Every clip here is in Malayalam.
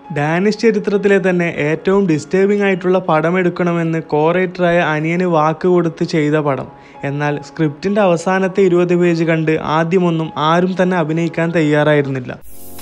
ഡാനിഷ് ചരിത്രത്തിലെ തന്നെ ഏറ്റവും ഡിസ്റ്റർബിംഗ് ആയിട്ടുള്ള പടം എടുക്കണമെന്ന് കോറേറ്ററായ അനിയന് വാക്ക് കൊടുത്ത് ചെയ്ത പടം എന്നാൽ സ്ക്രിപ്റ്റിന്റെ അവസാനത്തെ ഇരുപത് പേജ് കണ്ട് ആദ്യമൊന്നും ആരും തന്നെ അഭിനയിക്കാൻ തയ്യാറായിരുന്നില്ല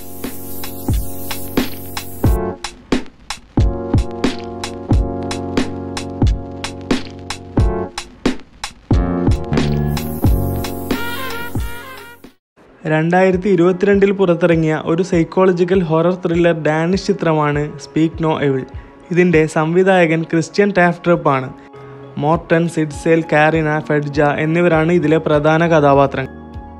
രണ്ടായിരത്തി ഇരുപത്തിരണ്ടിൽ പുറത്തിറങ്ങിയ ഒരു സൈക്കോളജിക്കൽ ഹൊറർ ത്രില്ലർ ഡാനിഷ് ചിത്രമാണ് സ്പീക്ക് നോ എവിൾ ഇതിൻ്റെ സംവിധായകൻ ക്രിസ്ത്യൻ ടാഫ്ട്രപ്പ് ആണ് മോർട്ടൻ സിഡ്സേൽ കാരിന ഫെഡ്ജ എന്നിവരാണ് ഇതിലെ പ്രധാന കഥാപാത്രങ്ങൾ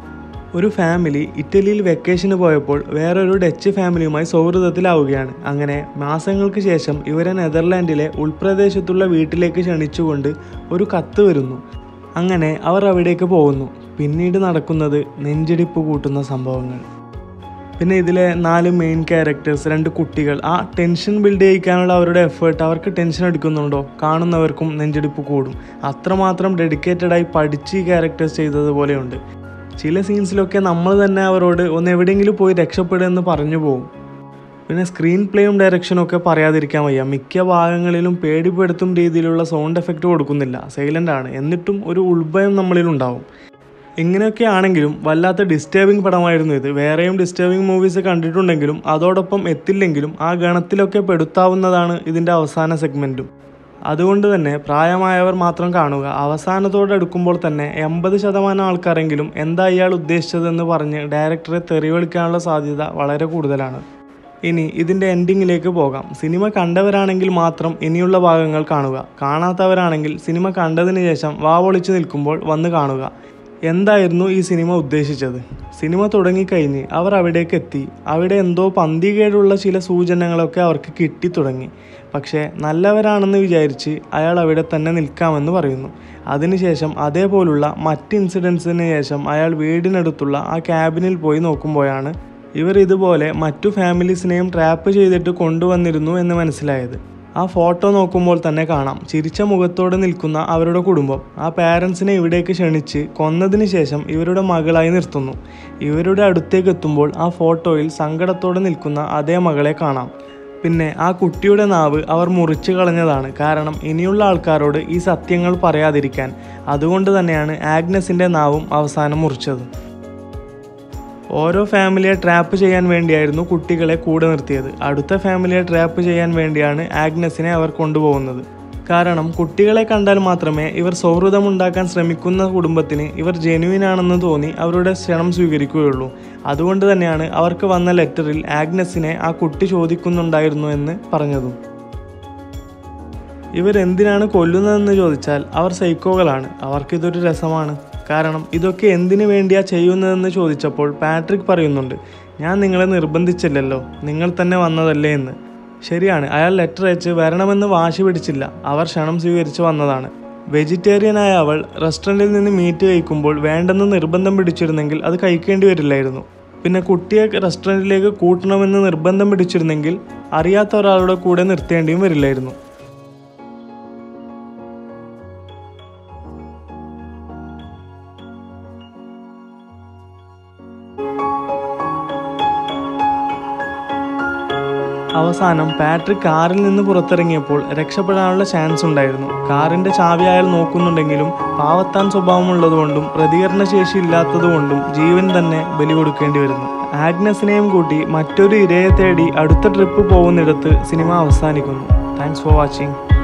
ഒരു ഫാമിലി ഇറ്റലിയിൽ വെക്കേഷന് പോയപ്പോൾ വേറൊരു ഡച്ച് ഫാമിലിയുമായി സൗഹൃദത്തിലാവുകയാണ് അങ്ങനെ മാസങ്ങൾക്ക് ശേഷം ഇവരെ നെതർലാൻഡിലെ ഉൾപ്രദേശത്തുള്ള വീട്ടിലേക്ക് ക്ഷണിച്ചുകൊണ്ട് ഒരു കത്ത് വരുന്നു അങ്ങനെ അവർ അവിടേക്ക് പോകുന്നു പിന്നീട് നടക്കുന്നത് നെഞ്ചിടിപ്പ് കൂട്ടുന്ന സംഭവങ്ങൾ പിന്നെ ഇതിലെ നാല് മെയിൻ ക്യാരക്ടേഴ്സ് രണ്ട് കുട്ടികൾ ആ ടെൻഷൻ ബിൽഡ് ചെയ്യിക്കാനുള്ള അവരുടെ എഫേർട്ട് അവർക്ക് ടെൻഷൻ എടുക്കുന്നുണ്ടോ കാണുന്നവർക്കും നെഞ്ചിടിപ്പ് കൂടും അത്രമാത്രം ഡെഡിക്കേറ്റഡ് ആയി പഠിച്ച് ഈ ക്യാരക്ടേഴ്സ് ചെയ്തതുപോലെയുണ്ട് ചില സീൻസിലൊക്കെ നമ്മൾ തന്നെ അവരോട് ഒന്ന് എവിടെയെങ്കിലും പോയി രക്ഷപ്പെടുമെന്ന് പറഞ്ഞു പോകും പിന്നെ സ്ക്രീൻ പ്ലേയും ഡയറക്ഷനും ഒക്കെ പറയാതിരിക്കാൻ വയ്യ മിക്ക ഭാഗങ്ങളിലും പേടിപ്പെടുത്തും രീതിയിലുള്ള സൗണ്ട് എഫക്റ്റ് കൊടുക്കുന്നില്ല സൈലൻ്റ് ആണ് എന്നിട്ടും ഒരു ഉൾഭയം നമ്മളിലുണ്ടാവും ഇങ്ങനെയൊക്കെ ആണെങ്കിലും വല്ലാത്ത ഡിസ്റ്റർബിംഗ് പടമായിരുന്നു ഇത് വേറെയും ഡിസ്റ്റർബിംഗ് മൂവീസ് കണ്ടിട്ടുണ്ടെങ്കിലും അതോടൊപ്പം എത്തില്ലെങ്കിലും ആ ഗണത്തിലൊക്കെ പെടുത്താവുന്നതാണ് ഇതിൻ്റെ അവസാന സെഗ്മെൻറ്റും അതുകൊണ്ട് തന്നെ പ്രായമായവർ മാത്രം കാണുക അവസാനത്തോടെ എടുക്കുമ്പോൾ തന്നെ എൺപത് ശതമാനം ആൾക്കാരെങ്കിലും എന്താ ഇയാൾ ഉദ്ദേശിച്ചതെന്ന് പറഞ്ഞ് ഡയറക്ടറെ തെറിവിളിക്കാനുള്ള സാധ്യത വളരെ കൂടുതലാണ് ഇനി ഇതിൻ്റെ എൻഡിങ്ങിലേക്ക് പോകാം സിനിമ കണ്ടവരാണെങ്കിൽ മാത്രം ഇനിയുള്ള ഭാഗങ്ങൾ കാണുക കാണാത്തവരാണെങ്കിൽ സിനിമ കണ്ടതിന് ശേഷം വാവൊളിച്ചു നിൽക്കുമ്പോൾ വന്ന് കാണുക എന്തായിരുന്നു ഈ സിനിമ ഉദ്ദേശിച്ചത് സിനിമ തുടങ്ങിക്കഴിഞ്ഞ് അവർ അവിടേക്ക് എത്തി അവിടെ എന്തോ പന്തികേടുള്ള ചില സൂചനകളൊക്കെ അവർക്ക് കിട്ടി തുടങ്ങി പക്ഷേ നല്ലവരാണെന്ന് വിചാരിച്ച് അയാൾ അവിടെ തന്നെ നിൽക്കാമെന്ന് പറയുന്നു അതിനുശേഷം അതേപോലുള്ള മറ്റ് ഇൻസിഡൻസിന് ശേഷം അയാൾ വീടിനടുത്തുള്ള ആ ക്യാബിനിൽ പോയി നോക്കുമ്പോഴാണ് ഇവർ ഇതുപോലെ മറ്റു ഫാമിലീസിനെയും ട്രാപ്പ് ചെയ്തിട്ട് കൊണ്ടുവന്നിരുന്നു എന്ന് മനസ്സിലായത് ആ ഫോട്ടോ നോക്കുമ്പോൾ തന്നെ കാണാം ചിരിച്ച മുഖത്തോടെ നിൽക്കുന്ന അവരുടെ കുടുംബം ആ പാരൻസിനെ ഇവിടേക്ക് ക്ഷണിച്ച് കൊന്നതിന് ശേഷം ഇവരുടെ മകളായി നിർത്തുന്നു ഇവരുടെ അടുത്തേക്ക് എത്തുമ്പോൾ ആ ഫോട്ടോയിൽ സങ്കടത്തോടെ നിൽക്കുന്ന അതേ മകളെ കാണാം പിന്നെ ആ കുട്ടിയുടെ നാവ് അവർ മുറിച്ചു കളഞ്ഞതാണ് കാരണം ഇനിയുള്ള ആൾക്കാരോട് ഈ സത്യങ്ങൾ പറയാതിരിക്കാൻ അതുകൊണ്ട് തന്നെയാണ് ആഗ്നസിൻ്റെ നാവും അവസാനം മുറിച്ചത് ഓരോ ഫാമിലിയെ ട്രാപ്പ് ചെയ്യാൻ വേണ്ടിയായിരുന്നു കുട്ടികളെ കൂടെ നിർത്തിയത് അടുത്ത ഫാമിലിയെ ട്രാപ്പ് ചെയ്യാൻ വേണ്ടിയാണ് ആഗ്നസിനെ അവർ കൊണ്ടുപോകുന്നത് കാരണം കുട്ടികളെ കണ്ടാൽ മാത്രമേ ഇവർ സൗഹൃദമുണ്ടാക്കാൻ ശ്രമിക്കുന്ന കുടുംബത്തിന് ഇവർ ജെനുവിൻ ആണെന്ന് തോന്നി അവരുടെ ക്ഷണം സ്വീകരിക്കുകയുള്ളൂ അതുകൊണ്ട് തന്നെയാണ് അവർക്ക് വന്ന ലെറ്ററിൽ ആഗ്നസിനെ ആ കുട്ടി ചോദിക്കുന്നുണ്ടായിരുന്നു എന്ന് പറഞ്ഞതും ഇവരെന്തിനാണ് കൊല്ലുന്നതെന്ന് ചോദിച്ചാൽ അവർ സൈക്കോകളാണ് അവർക്കിതൊരു രസമാണ് കാരണം ഇതൊക്കെ എന്തിനു വേണ്ടിയാ ചെയ്യുന്നതെന്ന് ചോദിച്ചപ്പോൾ പാട്രിക് പറയുന്നുണ്ട് ഞാൻ നിങ്ങളെ നിർബന്ധിച്ചില്ലല്ലോ നിങ്ങൾ തന്നെ വന്നതല്ലേ എന്ന് ശരിയാണ് അയാൾ ലെറ്റർ അയച്ച് വരണമെന്ന് വാശി പിടിച്ചില്ല അവർ ക്ഷണം സ്വീകരിച്ച് വന്നതാണ് വെജിറ്റേറിയനായ അവൾ റെസ്റ്റോറൻറ്റിൽ നിന്ന് മീറ്റ് കഴിക്കുമ്പോൾ വേണ്ടെന്ന് നിർബന്ധം പിടിച്ചിരുന്നെങ്കിൽ അത് കഴിക്കേണ്ടി വരില്ലായിരുന്നു പിന്നെ കുട്ടിയെ റെസ്റ്റോറൻറ്റിലേക്ക് കൂട്ടണമെന്ന് നിർബന്ധം പിടിച്ചിരുന്നെങ്കിൽ അറിയാത്ത ഒരാളുടെ കൂടെ നിർത്തേണ്ടിയും വരില്ലായിരുന്നു അവസാനം പാട്രിക് കാറിൽ നിന്ന് പുറത്തിറങ്ങിയപ്പോൾ രക്ഷപ്പെടാനുള്ള ചാൻസ് ഉണ്ടായിരുന്നു കാറിന്റെ ചാവി അയാൾ നോക്കുന്നുണ്ടെങ്കിലും പാവത്താൻ സ്വഭാവമുള്ളതുകൊണ്ടും പ്രതികരണശേഷി ഇല്ലാത്തതുകൊണ്ടും ജീവൻ തന്നെ ബലി കൊടുക്കേണ്ടി വരുന്നു ആഗ്നസിനെയും കൂട്ടി മറ്റൊരു ഇരയെ തേടി അടുത്ത ട്രിപ്പ് പോകുന്നിടത്ത് സിനിമ അവസാനിക്കുന്നു താങ്ക്സ് ഫോർ വാച്ചിങ്